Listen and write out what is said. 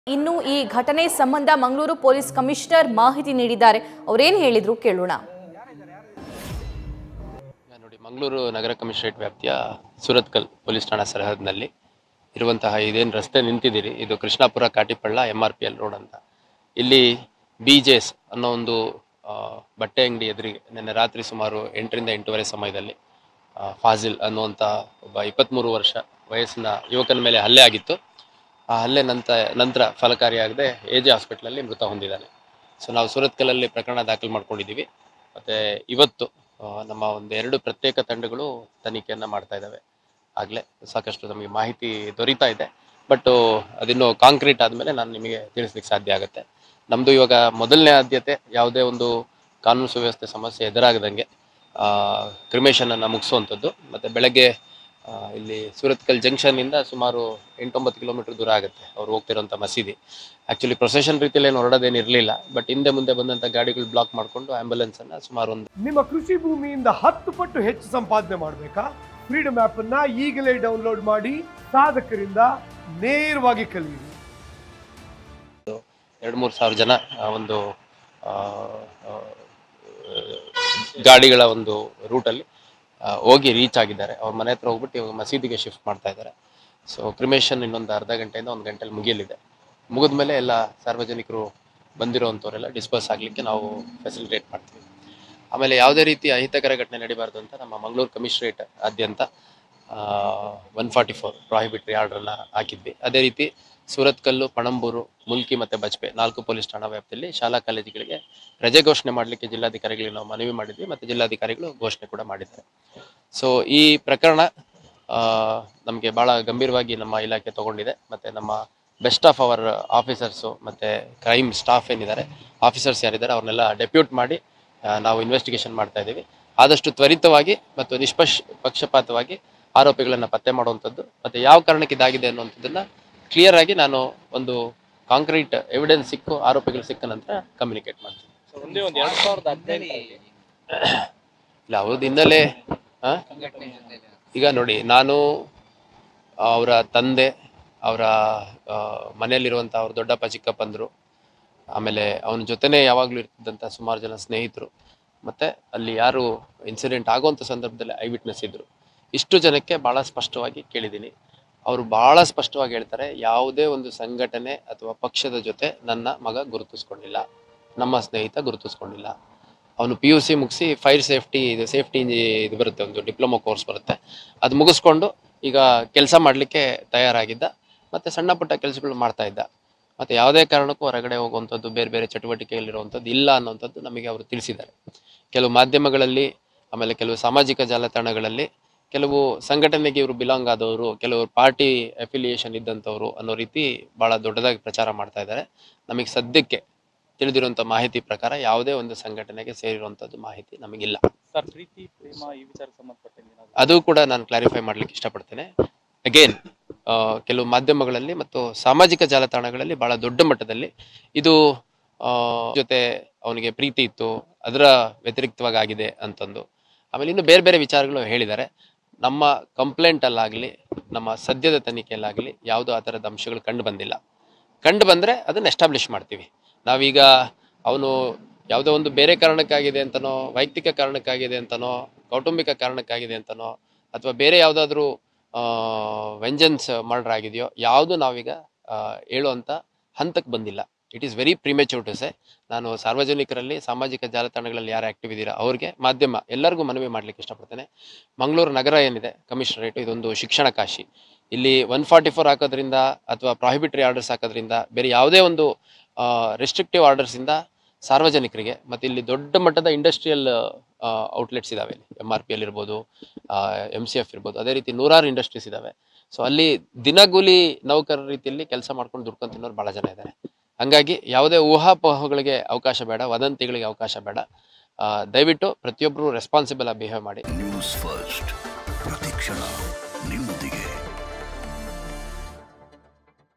ಇನ್ನು ಈ ಘಟನೆ ಸಂಬಂಧ ಮಂಗಳೂರು ಪೊಲೀಸ್ ಕಮಿಷನರ್ ಮಾಹಿತಿ ನೀಡಿದ್ದಾರೆ ಅವರೇನು ಹೇಳಿದ್ರು ಕೇಳೋಣ ಈಗ ನೋಡಿ ಮಂಗಳೂರು ನಗರ ಕಮಿಷನರೇಟ್ ವ್ಯಾಪ್ತಿಯ ಸುರತ್ಕಲ್ ಪೊಲೀಸ್ ಠಾಣಾ ಸರಹದ್ನಲ್ಲಿ ಇರುವಂತಹ ಇದೇನು ರಸ್ತೆ ನಿಂತಿದ್ದೀರಿ ಇದು Krishnapura Katipalla M R P L road ಅಂತ ಇಲ್ಲಿ ಬಿ ಜೆಸ್ ಅನ್ನೋ ಒಂದು ಆ, ಬಟ್ಟೆ ಅಂಗಡಿ ಎದುರಿಗೆ ನಿನ್ನೆ ರಾತ್ರಿ ಸುಮಾರು ಎಂಟರಿಂದ ಎಂಟೂವರೆ ಸಮಯದಲ್ಲಿ ಆ, ಫಾಜಿಲ್ ಅನ್ನುವಂಥ ಒಬ್ಬ ಇಪ್ಪತ್ತ್ಮೂರು ವರ್ಷ ವಯಸ್ಸಿನ ಯುವಕನ ಮೇಲೆ ಹಲ್ಲೆ ಆಗಿತ್ತು ಆ ಹಲ್ಲೆ ನಂತರ ನಂತರ ಫಲಕಾರಿಯಾಗದೆ ಎ ಜೆ ಹಾಸ್ಪಿಟ್ಲಲ್ಲಿ ಮೃತ ಹೊಂದಿದ್ದಾನೆ ಸೊ ನಾವು ಸುರತ್ಕಲಲ್ಲಿ ಪ್ರಕರಣ ದಾಖಲು ಮಾಡ್ಕೊಂಡಿದ್ದೀವಿ ಮತ್ತು ಇವತ್ತು ಆ, ನಮ್ಮ ಒಂದು ಎರಡು ಪ್ರತ್ಯೇಕ ತಂಡಗಳು ತನಿಖೆಯನ್ನು ಮಾಡ್ತಾ ಇದ್ದಾವೆ ಆಗಲೇ ಸಾಕಷ್ಟು ನಮಗೆ ಮಾಹಿತಿ ದೊರೀತಾ ಇದೆ ಬಟ್ ಅದಿನ್ನು ಕಾಂಕ್ರೀಟ್ ಆದಮೇಲೆ ನಾನು ನಿಮಗೆ ತಿಳಿಸ್ಲಿಕ್ಕೆ ಸಾಧ್ಯ ಆಗುತ್ತೆ ನಮ್ಮದು ಇವಾಗ ಮೊದಲನೇ ಆದ್ಯತೆ ಯಾವುದೇ ಒಂದು ಕಾನೂನು ಸುವ್ಯವಸ್ಥೆ ಸಮಸ್ಯೆ ಎದುರಾಗದಂಗೆ ಕ್ರಿಮೇಷನನ್ನು ಮುಗಿಸುವಂಥದ್ದು ಮತ್ತು ಬೆಳಗ್ಗೆ ಆ, ಇಲ್ಲಿ ಸೂರತ್ಕಲ್ ಜಂಕ್ಷನ್ನಿಂದ ಸುಮಾರು ಎಂಟೊಂಬತ್ತು ಕಿಲೋಮೀಟರ್ ದೂರ ಆಗುತ್ತೆ ಅವ್ರು ಹೋಗ್ತಿರೋಂಥ ಮಸೀದಿ ಆ್ಯಕ್ಚುಲಿ ಪ್ರೊಸೆಷನ್ ರೀತಿಯಲ್ಲಿ ಏನು ಹೊರಡೋದೇನು ಇರಲಿಲ್ಲ ಬಟ್ ಹಿಂದೆ ಮುಂದೆ ಬಂದಂಥ ಗಾಡಿಗಳು ಬ್ಲಾಕ್ ಮಾಡಿಕೊಂಡು ಆ್ಯಂಬುಲೆನ್ಸನ್ನು ಸುಮಾರು ಒಂದು ನಿಮ್ಮ ಕೃಷಿ ಭೂಮಿಯಿಂದ ಹತ್ತು ಪಟ್ಟು ಹೆಚ್ಚು ಸಂಪಾದನೆ ಮಾಡಬೇಕಾ ಫ್ರೀಡಮ್ ಆಪ್ ಅನ್ನ ಈಗಲೇ ಡೌನ್ಲೋಡ್ ಮಾಡಿ ಸಾಧಕರಿಂದ ನೇರವಾಗಿ ಕಲಿಯಿರಿ ಎರಡು ಮೂರು ಸಾವಿರ ಜನ ಆ, ಒಂದು ಆ, ಆ, ಗಾಡಿಗಳ ಒಂದು ರೂಟಲ್ಲಿ ಹೋಗಿ ರೀಚ್ ಆಗಿದ್ದಾರೆ ಅವ್ರ ಮನೆ ಹತ್ರ ಹೋಗ್ಬಿಟ್ಟು ಇವಾಗ ಮಸೀದಿಗೆ ಶಿಫ್ಟ್ ಮಾಡ್ತಾ ಇದ್ದಾರೆ ಸೊ ಕ್ರಿಮೇಷನ್ ಇನ್ನೊಂದು ಅರ್ಧ ಗಂಟೆಯಿಂದ ಒಂದು ಗಂಟೆಲಿ ಮುಗಿಯಲಿದೆ ಮುಗಿದ ಮೇಲೆ ಎಲ್ಲ ಸಾರ್ವಜನಿಕರು ಬಂದಿರೋವಂಥವರೆಲ್ಲ ಡಿಸ್ಪರ್ಸ್ ಆಗಲಿಕ್ಕೆ ನಾವು ಫೆಸಿಲಿಟೇಟ್ ಮಾಡ್ತೀವಿ ಆಮೇಲೆ ಯಾವುದೇ ರೀತಿ ಅಹಿತಕರ ಘಟನೆ ನಡಿಬಾರ್ದು ಅಂತ ನಮ್ಮ ಮಂಗಳೂರು ಕಮಿಷನರೇಟ್ ಆದ್ಯಂತ ಒನ್ ಫಾರ್ಟಿ ಫೋರ್ ಪ್ರಾಹಿಬಿಟ್ರಿ ಆರ್ಡ್ರನ್ನ ಹಾಕಿದ್ವಿ ಅದೇ ರೀತಿ ಸೂರತ್ಕಲ್ಲು ಪಣಂಬೂರು ಮುಲ್ಕಿ ಮತ್ತು ಬಜ್ಪೆ ನಾಲ್ಕು ಪೊಲೀಸ್ ಠಾಣಾ ವ್ಯಾಪ್ತಿಯಲ್ಲಿ ಶಾಲಾ ಕಾಲೇಜುಗಳಿಗೆ ರಜೆ ಘೋಷಣೆ ಮಾಡಲಿಕ್ಕೆ ಜಿಲ್ಲಾಧಿಕಾರಿಗಳಿಗೆ ನಾವು ಮನವಿ ಮಾಡಿದ್ವಿ ಮತ್ತು ಜಿಲ್ಲಾಧಿಕಾರಿಗಳು ಘೋಷಣೆ ಕೂಡ ಮಾಡಿದ್ದಾರೆ ಸೊ ಈ ಪ್ರಕರಣ ನಮಗೆ ಭಾಳ ಗಂಭೀರವಾಗಿ ನಮ್ಮ ಇಲಾಖೆ ತಗೊಂಡಿದೆ ಮತ್ತು ನಮ್ಮ ಬೆಸ್ಟ್ ಆಫ್ ಅವರ್ ಆಫೀಸರ್ಸು ಮತ್ತು ಕ್ರೈಮ್ ಸ್ಟಾಫ್ ಏನಿದ್ದಾರೆ ಆಫೀಸರ್ಸ್ ಯಾರಿದ್ದಾರೆ ಅವ್ರನ್ನೆಲ್ಲ ಡೆಪ್ಯೂಟ್ ಮಾಡಿ ಆ, ನಾವು ಇನ್ವೆಸ್ಟಿಗೇಷನ್ ಮಾಡ್ತಾ ಇದ್ದೀವಿ ಆದಷ್ಟು ತ್ವರಿತವಾಗಿ ಮತ್ತು ನಿಷ್ಪಕ್ಷ ಪಕ್ಷಪಾತವಾಗಿ ಆರೋಪಿಗಳನ್ನು ಪತ್ತೆ ಮಾಡುವಂಥದ್ದು ಮತ್ತು ಯಾವ ಕಾರಣಕ್ಕೆ ಇದಾಗಿದೆ ಅನ್ನುವಂಥದ್ದನ್ನು ಕ್ಲಿಯರ್ ಆಗಿ ನಾನು ಒಂದು ಕಾಂಕ್ರೀಟ್ ಎವಿಡೆನ್ಸ್ ಸಿಕ್ಕು ಆರೋಪಿಗಳು ಸಿಕ್ಕ ನಂತರ ಕಮ್ಯುನಿಕೇಟ್ ಮಾಡ್ತೀನಿ ಒಂದೇ ಒಂದು ಎರಡ್ ಸಾವಿರದ ಹದಿನೈದರಲ್ಲಿ ಇಲ್ಲ ಅವ್ರದ್ದು ಹಿನ್ನೆಲೆ ಆ? ಈಗ ನೋಡಿ ನಾನು ಅವರ ತಂದೆ ಅವರ ಮನೆಯಲ್ಲಿರುವಂಥ ಅವ್ರ ದೊಡ್ಡಪ್ಪ ಚಿಕ್ಕಪ್ಪಂದರು ಆಮೇಲೆ ಅವನ ಜೊತೆನೇ ಯಾವಾಗಲೂ ಇರ್ತಿದ್ದಂಥ ಸುಮಾರು ಜನ ಸ್ನೇಹಿತರು ಮತ್ತು ಅಲ್ಲಿ ಯಾರು ಇನ್ಸಿಡೆಂಟ್ ಆಗುವಂಥ ಸಂದರ್ಭದಲ್ಲಿ ಐ ವಿಟ್ನೆಸ್ ಇದ್ದರು ಇಷ್ಟು ಜನಕ್ಕೆ ಭಾಳ ಸ್ಪಷ್ಟವಾಗಿ ಕೇಳಿದ್ದೀನಿ ಅವರು ಭಾಳ ಸ್ಪಷ್ಟವಾಗಿ ಹೇಳ್ತಾರೆ ಯಾವುದೇ ಒಂದು ಸಂಘಟನೆ ಅಥವಾ ಪಕ್ಷದ ಜೊತೆ ನನ್ನ ಮಗ ಗುರುತಿಸ್ಕೊಂಡಿಲ್ಲ ನಮ್ಮ ಸ್ನೇಹಿತ ಗುರುತಿಸ್ಕೊಂಡಿಲ್ಲ ಅವನು ಪಿ ಯು ಸಿ ಮುಗಿಸಿ ಫೈರ್ ಸೇಫ್ಟಿ ಇದು ಸೇಫ್ಟಿ ಇದು ಬರುತ್ತೆ ಒಂದು ಡಿಪ್ಲೊಮಾ ಕೋರ್ಸ್ ಬರುತ್ತೆ ಅದು ಮುಗಿಸ್ಕೊಂಡು ಈಗ ಕೆಲಸ ಮಾಡಲಿಕ್ಕೆ ತಯಾರಾಗಿದ್ದ ಮತ್ತು ಸಣ್ಣ ಪುಟ್ಟ ಕೆಲಸಗಳು ಮಾಡ್ತಾ ಇದ್ದ ಮತ್ತು ಯಾವುದೇ ಕಾರಣಕ್ಕೂ ಹೊರಗಡೆ ಹೋಗುವಂಥದ್ದು ಬೇರೆ ಬೇರೆ ಚಟುವಟಿಕೆಯಲ್ಲಿರುವಂಥದ್ದು ಇಲ್ಲ ಅನ್ನೋಂಥದ್ದು ನಮಗೆ ಅವರು ತಿಳಿಸಿದ್ದಾರೆ ಕೆಲವು ಮಾಧ್ಯಮಗಳಲ್ಲಿ ಆಮೇಲೆ ಕೆಲವು ಸಾಮಾಜಿಕ ಜಾಲತಾಣಗಳಲ್ಲಿ ಕೆಲವು ಸಂಘಟನೆಗೆ ಇವರು ಬಿಲಾಂಗ್ ಆದವರು ಕೆಲವರು ಪಾರ್ಟಿ ಅಫಿಲಿಯೇಷನ್ ಇದ್ದಂಥವ್ರು ಅನ್ನೋ ರೀತಿ ಭಾಳ ದೊಡ್ಡದಾಗಿ ಪ್ರಚಾರ ಮಾಡ್ತಾ ಇದ್ದಾರೆ ನಮಗೆ ಸದ್ಯಕ್ಕೆ ತಿಳಿದಿರುವಂಥ ಮಾಹಿತಿ ಪ್ರಕಾರ ಯಾವುದೇ ಒಂದು ಸಂಘಟನೆಗೆ ಸೇರಿರುವಂಥದ್ದು ಮಾಹಿತಿ ನಮಗಿಲ್ಲ ಸರ್ ಪ್ರೀತಿ ಪ್ರೇಮ ಈ ವಿಚಾರಕ್ಕೆ ಸಂಬಂಧಪಟ್ಟಂಗೆ ಏನಾದ್ರು ಅದು ಕೂಡ ನಾನು ಕ್ಲಾರಿಫೈ ಮಾಡ್ಲಿಕ್ಕೆ ಇಷ್ಟಪಡ್ತೇನೆ ಅಗೇನ್ ಕೆಲವು ಮಾಧ್ಯಮಗಳಲ್ಲಿ ಮತ್ತು ಸಾಮಾಜಿಕ ಜಾಲತಾಣಗಳಲ್ಲಿ ಬಹಳ ದೊಡ್ಡ ಮಟ್ಟದಲ್ಲಿ ಇದು ಆ, ಜೊತೆ ಅವನಿಗೆ ಪ್ರೀತಿ ಇತ್ತು ಅದರ ವ್ಯತಿರಿಕ್ತವಾಗಿ ಆಗಿದೆ ಅಂತಂದು ಆಮೇಲೆ ಇನ್ನು ಬೇರೆ ಬೇರೆ ವಿಚಾರಗಳು ಹೇಳಿದ್ದಾರೆ ನಮ್ಮ ಕಂಪ್ಲೇಂಟಲ್ಲಾಗಲಿ ನಮ್ಮ ಸದ್ಯದ ತನಿಖೆಯಲ್ಲಾಗಲಿ ಯಾವುದೂ ಆ ಥರದ ಅಂಶಗಳು ಕಂಡು ಬಂದಿಲ್ಲ ಕಂಡು ಬಂದರೆ ಅದನ್ನು ಎಸ್ಟಾಬ್ಲಿಷ್ ಮಾಡ್ತೀವಿ ನಾವೀಗ ಅವನು ಯಾವುದೋ ಒಂದು ಬೇರೆ ಕಾರಣಕ್ಕಾಗಿದೆ ಅಂತನೋ ವೈಯಕ್ತಿಕ ಕಾರಣಕ್ಕಾಗಿದೆ ಅಂತನೋ ಕೌಟುಂಬಿಕ ಕಾರಣಕ್ಕಾಗಿದೆ ಅಂತನೋ ಅಥವಾ ಬೇರೆ ಯಾವುದಾದ್ರೂ ವೆಂಜನ್ಸ್ ಮರ್ಡರ್ ಆಗಿದೆಯೋ ಯಾವುದು ನಾವೀಗ ಆ, ಹೇಳುವಂಥ ಹಂತಕ್ಕೆ ಬಂದಿಲ್ಲ it is very premature to say ನಾನು ಸಾರ್ವಜನಿಕರಲ್ಲಿ ಸಾಮಾಜಿಕ ಜಾಲತಾಣಗಳಲ್ಲಿ ಯಾರು ಆ್ಯಕ್ಟಿವ್ ಇದ್ದೀರಾ ಅವ್ರಿಗೆ ಮಾಧ್ಯಮ ಎಲ್ಲರಿಗೂ ಮನವಿ ಮಾಡಲಿಕ್ಕೆ ಇಷ್ಟಪಡ್ತೇನೆ ಮಂಗಳೂರು ನಗರ ಏನಿದೆ ಕಮಿಷನರೇಟ್ ಇದೊಂದು ಶಿಕ್ಷಣ ಕಾಶಿ ಇಲ್ಲಿ ಒನ್ ಫಾರ್ಟಿ ಫೋರ್ ಹಾಕೋದ್ರಿಂದ ಅಥವಾ ಪ್ರಾಹಿಬಿಟ್ರಿ ಆರ್ಡರ್ಸ್ ಹಾಕೋದ್ರಿಂದ ಬೇರೆ ಯಾವುದೇ ಒಂದು ರೆಸ್ಟ್ರಿಕ್ಟಿವ್ ಆರ್ಡರ್ಸಿಂದ ಸಾರ್ವಜನಿಕರಿಗೆ ಮತ್ತು ಇಲ್ಲಿ ದೊಡ್ಡ ಮಟ್ಟದ ಇಂಡಸ್ಟ್ರಿಯಲ್ ಔಟ್ಲೆಟ್ಸ್ ಇದ್ದಾವೆ ಎಮ್ ಆರ್ ಪಿ ಎಲ್ ಇರ್ಬೋದು ಎಮ್ ಸಿ ಎಫ್ ಇರ್ಬೋದು ಅದೇ ರೀತಿ ನೂರಾರು ಇಂಡಸ್ಟ್ರೀಸ್ ಇದ್ದಾವೆ ಸೊ ಅಲ್ಲಿ ದಿನಗೂಲಿ ನೌಕರರ ರೀತಿಯಲ್ಲಿ ಕೆಲಸ ಮಾಡ್ಕೊಂಡು ದುಡ್ಕೊಂಡು ತಿನ್ನೋರು ಭಾಳ ಜನ ಇದ್ದಾರೆ ಹಂಗಾಗಿ ಯಾವುದೇ ಊಹಾಪೋಹಗಳಿಗೆ ಅವಕಾಶ ಬೇಡ ವದಂತಿಗಳಿಗೆ ಅವಕಾಶ ಬೇಡ ಆ, ದಯವಿಟ್ಟು ಪ್ರತಿಯೊಬ್ಬರು ರೆಸ್ಪಾನ್ಸಿಬಲ್ ಆಗಿ ಬಿಹೇವ್ ಮಾಡಿ ನ್ಯೂಸ್ ಫಸ್ಟ್ ಪ್ರತಿಕ್ಷಣ